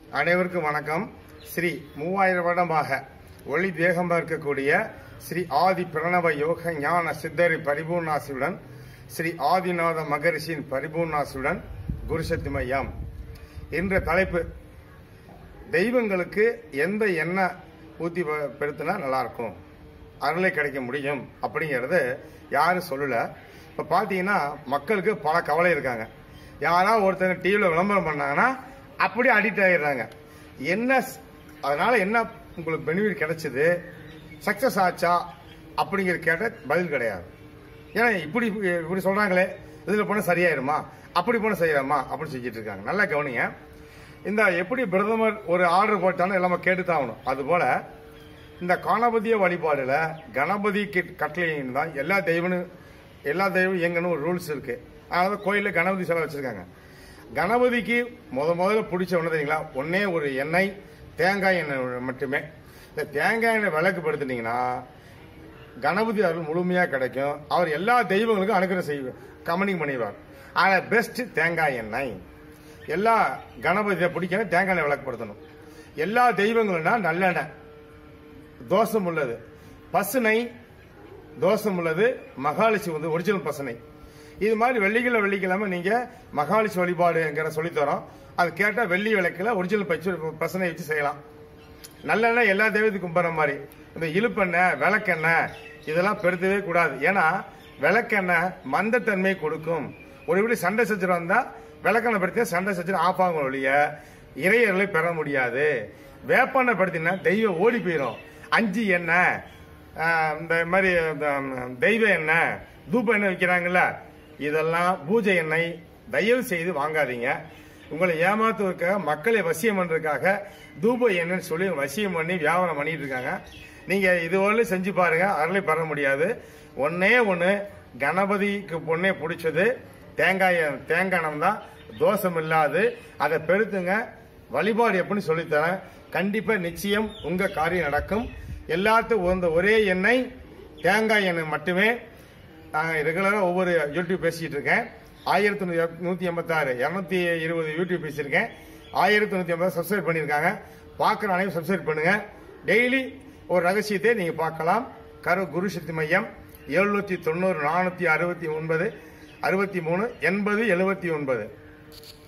அனைவருக்கும் வணக்கம் ஸ்ரீ மூவாயிரம் வருடமாக ஒளி தேகமாக இருக்கக்கூடிய ஸ்ரீ ஆதி பிரணவ யோக ஞான சித்தரி பரிபூர்ணாசியுடன் ஸ்ரீ ஆதிநாத மகரிஷியின் பரிபூர்ணாசியுடன் குருசக்தி மையம் என்ற தலைப்பு தெய்வங்களுக்கு எந்த எண்ணெய் ஊற்றி ப- பெருத்தினா நல்லா இருக்கும் அருளை கிடைக்க முடியும் அப்படிங்கிறது யாரும் சொல்லல இப்போ பார்த்தீங்கன்னா மக்களுக்கு பல கவலை இருக்காங்க யாராவது ஒருத்தர் டிவியில் விளம்பரம் பண்ணாங்கன்னா அப்படியே அடிக்ட் ஆகிடுறாங்க என்ன ஸ்- அதனால என்ன உங்களுக்கு பெனிஃபிட் கிடைச்சது சக்ஸஸ் ஆச்சா அப்படிங்கிற கேட்ட பதில் கிடையாது ஏன்னா இப்படி இப்படி சொல்றாங்களே இதில் போனால் சரியாயிருமா அப்படி போனால் சரியாயிருமா அப்படின்னு செஞ்சுட்டு இருக்காங்க நல்லா கவனிங்க இந்த எப்படி பிரதமர் ஒரு ஆர்டர் போட்டாலும் எல்லாமே கேட்டுதான் ஆகணும் அதுபோல இந்த கணபதிய வழிபாடுல கணபதி கட்டளைன்னு தான் எல்லா தெய்வனும் எல்லா தெய்வம் இயங்கணும் ஒரு ரூல்ஸ் இருக்கு அதனால கோயிலில் கணபதி சிலை வச்சிருக்காங்க கணபதிக்கு முத முதல்ல பிடிச்ச ஒன்று தெரியுங்களா ஒன்னே ஒரு எண்ணெய் தேங்காய் எண்ணெய் மட்டுமே இந்த தேங்காய் எண்ணெய் விளக்கு படுத்துனீங்கன்னா கணபதி அருள் முழுமையாக கிடைக்கும் அவர் எல்லா தெய்வங்களுக்கும் அனுகிரகம் செய்வார் கமனிங் பண்ணிடுவார் ஆனால் பெஸ்ட் தேங்காய் எண்ணெய் எல்லா கணபதியை பிடிக்கணும் தேங்காய் எண்ணெய் விளக்குப்படுத்தணும் எல்லா தெய்வங்களும்னா நல்லெண்ணெய் தோஷம் உள்ளது பசுனை தோஷம் உள்ளது மகாலட்சுமி வந்து ஒரிஜினல் பசுனை இது மாதிரி வெள்ளிக்கிழமை வெள்ளிக்கிழமை நீங்க மகாலட்சுமி வழிபாடுங்கிற சொல்லித்தரோம் அது கேட்டா வெள்ளி விளக்குல ஒரிஜினல் பச்சு பசுனை வச்சு செய்யலாம் நல்லெண்ணெய் எல்லா தெய்வத்துக்கும் கும்பிட்ற மாதிரி இந்த இழுப்பெண்ணெய் விளக்கெண்ணெய் இதெல்லாம் பெருத்தவே கூடாது ஏன்னா விளக்கெண்ணெய் மந்தத்தன்மை கொடுக்கும் ஒரு வீடு சண்டை சச்சரம் வந்தா விளக்கெண்ணெய் படுத்தினா சண்டை சச்சரம் ஆஃப் ஆகும் ஒழிய இறையர்களை பெற முடியாது வேப்பெண்ணெய் படுத்தினா தெய்வம் ஓடி போயிடும் அஞ்சு எண்ணெய் ஆஹ், இந்த மாதிரி இந்த, ம், தெய்வ எண்ணெய் தூப எண்ணெய் விற்கிறாங்கல்ல இதெல்லாம் பூஜை எண்ணெய் தயவு செய்து வாங்காதீங்க உங்களை ஏமாத்துவதற்காக மக்களை வசியம் பண்றதுக்காக தூப எண்ணெய்னு சொல்லி வசியம் பண்ணி வியாபாரம் பண்ணிட்டு இருக்காங்க நீங்க இதுவரை செஞ்சு பாருங்க அருளை பெற முடியாது ஒன்னே ஒன்று கணபதிக்கு பொண்ணே பிடிச்சது தேங்காய் தேங்காயம் தான் தோஷம் இல்லாது அதை பெருத்துங்க வழிபாடு எப்படின்னு சொல்லித்தரேன் கண்டிப்பா நிச்சயம் உங்க காரியம் நடக்கும் எல்லாத்துக்கும் உகந்த ஒரே எண்ணெய் தேங்காய் எண்ணெய் மட்டுமே நான் ரெகுலராக ஒவ்வொரு யூடியூப் பேசிட்டு இருக்கேன் ஆயிரத்தி நூற்றி எண்பத்தாறு இரநூத்தி இருபது யூடியூப் பேசியிருக்கேன் ஆயிரத்தி நூற்றி ஐம்பது சப்ஸ்கிரைப் பண்ணியிருக்காங்க பார்க்குற அனைவரும் சப்ஸ்கிரைப் பண்ணுங்க டெய்லி ஒரு ரகசியத்தை நீங்கள் பார்க்கலாம் கரு குரு சக்தி மையம் எழுநூற்றி தொண்ணூறு நானூற்றி அறுபத்தி ஒன்பது அறுபத்தி மூணு எண்பது எழுபத்தி ஒன்பது